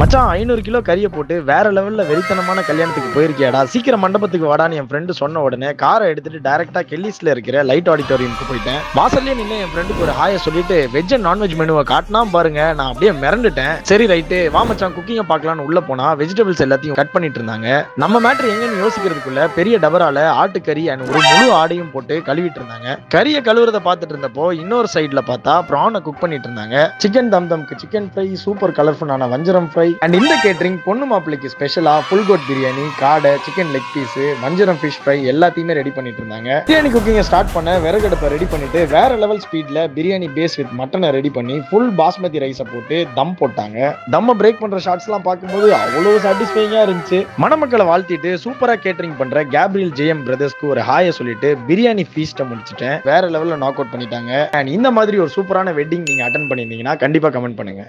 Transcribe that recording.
மச்சான் ஐநூறு கிலோ கறியை போட்டு வேற லெவல்ல வெறித்தனமான கல்யாணத்துக்கு போயிருக்கியாடா சீக்கிரம் மண்டபத்துக்கு வாடான்னு என் ஃப்ரெண்டு சொன்ன உடனே காரை எடுத்துட்டு டைரக்டா கெல்லிஸ்ல இருக்கிற லைட் ஆடிட்டோரியம்க்கு போயிட்டேன் வாசல்லே நின்று என் ஃப்ரெண்டுக்கு ஒரு ஹாய சொல்லிட்டு வெஜ் அண்ட் நான்வெஜ் மெனுவை காட்டினா பாருங்க நான் அப்படியே மிரண்டுட்டேன் சரி ரைட்டு வா மச்சான் குக்கிங்கை பார்க்கலான்னு உள்ள போனா வெஜிடபிள்ஸ் எல்லாத்தையும் கட் பண்ணிட்டு இருந்தாங்க நம்ம மேட்ரு எங்கன்னு யோசிக்கிறதுக்குள்ள பெரிய டபரால ஆட்டுக்கறி அண்ட் ஒரு முழு ஆடையும் போட்டு கழுவிட்டு இருந்தாங்க கறியை கழுவுறத பார்த்துட்டு இருந்தப்போ இன்னொரு சைடுல பார்த்தா ப்ரானை குக் பண்ணிட்டு இருந்தாங்க சிக்கன் தம் தம்க்கு சிக்கன் ஃப்ரை சூப்பர் கலர்ஃபுல்லான வஞ்சரம் ஃப்ரை அண்ட் இந்த கேட்டரிங் பொண்ணு மாப்பிள்ளைக்கு ஸ்பெஷலா ஃபுல் கோட் பிரியாணி காடை சிக்கன் லெக் பீஸ் வஞ்சரம் ஃபிஷ் ஃப்ரை எல்லாத்தையுமே ரெடி பண்ணிட்டு இருந்தாங்க பிரியாணி குக்கிங்கை ஸ்டார்ட் பண்ண விறகடுப்பை ரெடி பண்ணிட்டு வேற லெவல் ஸ்பீட்ல பிரியாணி பேஸ் வித் மட்டனை ரெடி பண்ணி ஃபுல் பாஸ்மதி ரைஸை போட்டு தம் போட்டாங்க தம்ம பிரேக் பண்ற ஷாட்ஸ்லாம் பார்க்கும்போது அவ்வளோ சாட்டிஸ்ஃபைங்கா இருந்துச்சு மணமக்களை வாழ்த்திட்டு சூப்பரா கேட்டரிங் பண்ற கேப்ரியல் ஜெயம் பிரதர்ஸ்க்கு ஒரு ஹாய சொல்லிட்டு பிரியாணி ஃபீஸ்ட்டை முடிச்சிட்டேன் வேற லெவல்ல நாக் அவுட் பண்ணிட்டாங்க அண்ட் இந்த மாதிரி ஒரு சூப்பரான வெட்டிங் நீங்க அட்டன் பண்ணியிருந்தீங்கன்னா கண்டிப்பா கமெண்ட் பண்ணுங்க